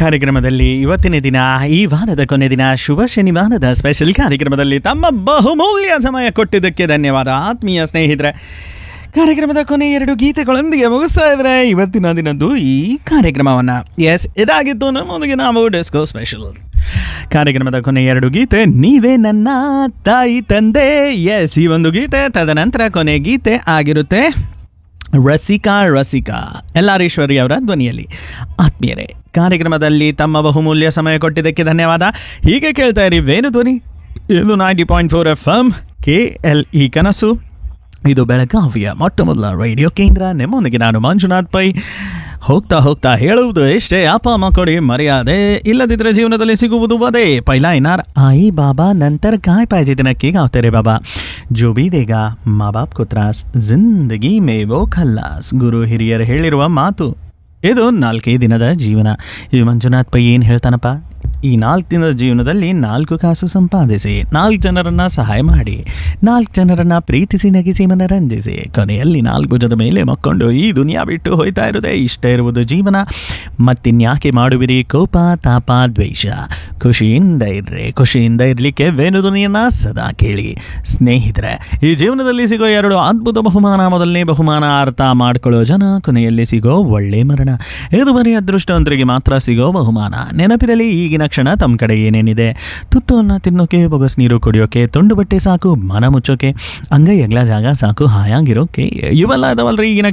ಕಾರ್ಯಕ್ರಮದಲ್ಲಿ ಇವತ್ತಿನ ದಿನ ಈ ವಾರದ ಕೊನೆ ದಿನ ಶುಭ ಶನಿವಾರದ ಸ್ಪೆಷಲ್ ಕಾರ್ಯಕ್ರಮದಲ್ಲಿ ತಮ್ಮ ಬಹುಮೂಲ್ಯ ಸಮಯ ಕೊಟ್ಟಿದ್ದಕ್ಕೆ ಧನ್ಯವಾದ ಆತ್ಮೀಯ ಸ್ನೇಹಿತರೆ ಕಾರ್ಯಕ್ರಮದ ಕೊನೆ ಎರಡು ಗೀತೆಗಳೊಂದಿಗೆ ಮುಗಿಸ್ತಾ ಇದ್ರೆ ಇವತ್ತಿನ ದಿನದ್ದು ಈ ಕಾರ್ಯಕ್ರಮವನ್ನು ಎಸ್ ಇದಾಗಿತ್ತು ನಮ್ಮೊಂದಿಗೆ ನಾವು ಡಿಸ್ಕೋ ಸ್ಪೆಷಲ್ ಕಾರ್ಯಕ್ರಮದ ಕೊನೆ ಎರಡು ಗೀತೆ ನೀವೇ ನನ್ನ ತಾಯಿ ತಂದೆ ಎಸ್ ಈ ಒಂದು ಗೀತೆ ತದನಂತರ ಕೊನೆ ಗೀತೆ ಆಗಿರುತ್ತೆ ರಸಿಕಾ ರಸಿಕಾ ಎಲ್ಲಾರೀಶ್ವರಿ ಅವರ ಧ್ವನಿಯಲ್ಲಿ ಆತ್ಮೀಯರೇ ಕಾರ್ಯಕ್ರಮದಲ್ಲಿ ತಮ್ಮ ಬಹುಮೂಲ್ಯ ಸಮಯ ಕೊಟ್ಟಿದ್ದಕ್ಕೆ ಧನ್ಯವಾದ ಹೀಗೆ ಕೇಳ್ತಾ ಇರಿ ವೇಣು ಧ್ವನಿ ಇದು ninety point four F M K L E ಕನಸು ಇದು ಬೆಳಗಾವಿಯ ಮೊಟ್ಟ ಮೊದಲ ರೇಡಿಯೋ ಕೇಂದ್ರ ನಿಮ್ಮೊಂದಿಗೆ ನಾನು ಮಂಜುನಾಥ್ ಪೈ ಹೋಗ್ತಾ ಹೋಗ್ತಾ ಹೇಳುವುದು ಎಷ್ಟೇ ಅಪ್ಪ ಅಮ್ಮ ಕೊಡಿ ಮರ್ಯಾದೆ ಇಲ್ಲದಿದ್ದರೆ ಜೀವನದಲ್ಲಿ ಸಿಗುವುದು ಅದೇ ಪೈಲಾ ಇನಾರ್ आई बाबा नंतर काय पाहिजे ते नक्की गावते रे बाबा जो भी देगा ಮಾ ಬಾಪ್ को ತ್ರಾಸ್ ಜಿಂದಗಿ ಮೇ ವೋ ಖಲ್ಲಾಸ್ ಗುರು ಹಿರಿಯರು ಹೇಳಿರುವ ಮಾತು ಇದು ನಾಲ್ಕೇ ದಿನದ ಜೀವನ ಇದು ಮಂಜುನಾಥ್ ಪೈ ಏನು ಹೇಳ್ತಾನಪ್ಪ ಈ ನಾಲ್ಕು ದಿನದ ಜೀವನದಲ್ಲಿ ನಾಲ್ಕು ಕಾಸು ಸಂಪಾದಿಸಿ ನಾಲ್ಕು ಜನರನ್ನ ಸಹಾಯ ಮಾಡಿ ನಾಲ್ಕು ಜನರನ್ನ ಪ್ರೀತಿಸಿ ನಗಿಸಿ ಮನರಂಜಿಸಿ ಕೊನೆಯಲ್ಲಿ ನಾಲ್ಕು ಭುಜದ ಮೇಲೆ ಮಕ್ಕೊಂಡು ಈ ದುನಿಯಾ ಬಿಟ್ಟು ಹೋಯ್ತಾ ಇರೋದೇ ಇಷ್ಟ ಇರುವುದು ಜೀವನ ಮತ್ತಿನ್ಯಾಕೆ ಮಾಡುವಿರಿ ಕೋಪ ತಾಪ ದ್ವೇಷ ಖುಷಿಯಿಂದ ಇರ್ರಿ ಖುಷಿಯಿಂದ ಇರಲಿಕ್ಕೆ ವೇಣು ಧ್ವನಿಯನ್ನ ಸದಾ ಕೇಳಿ ಸ್ನೇಹಿತರೆ ಈ ಜೀವನದಲ್ಲಿ ಸಿಗೋ ಎರಡು ಅದ್ಭುತ ಬಹುಮಾನ ಮೊದಲನೇ ಬಹುಮಾನ ಅರ್ಥ ಮಾಡ್ಕೊಳ್ಳೋ ಜನ ಕೊನೆಯಲ್ಲಿ ಸಿಗೋ ಒಳ್ಳೆ ಮರಣ ಇದು ಬರೀ ಅದೃಷ್ಟವಂತರಿಗೆ ಮಾತ್ರ ಸಿಗೋ ಬಹುಮಾನ ನೆನಪಿರಲಿ ಈಗಿನ ಕ್ಷಣ ತಮ್ಮ ಕಡೆ ಏನೇನಿದೆ ತುತ್ತವನ್ನು ತಿನ್ನೋಕೆ ಬೊಗಸ್ ನೀರು ಕುಡಿಯೋಕೆ ತುಂಡು ಬಟ್ಟೆ ಸಾಕು ಮನ ಮುಚ್ಚೋಕೆ ಅಂಗೈ ಅಗ್ಲ ಜಾಗ ಸಾಕು ಹಾಯಾಗಿರೋಕೆ ಇವೆಲ್ಲ ಅದಾವಲ್ರಿ ಈಗಿನ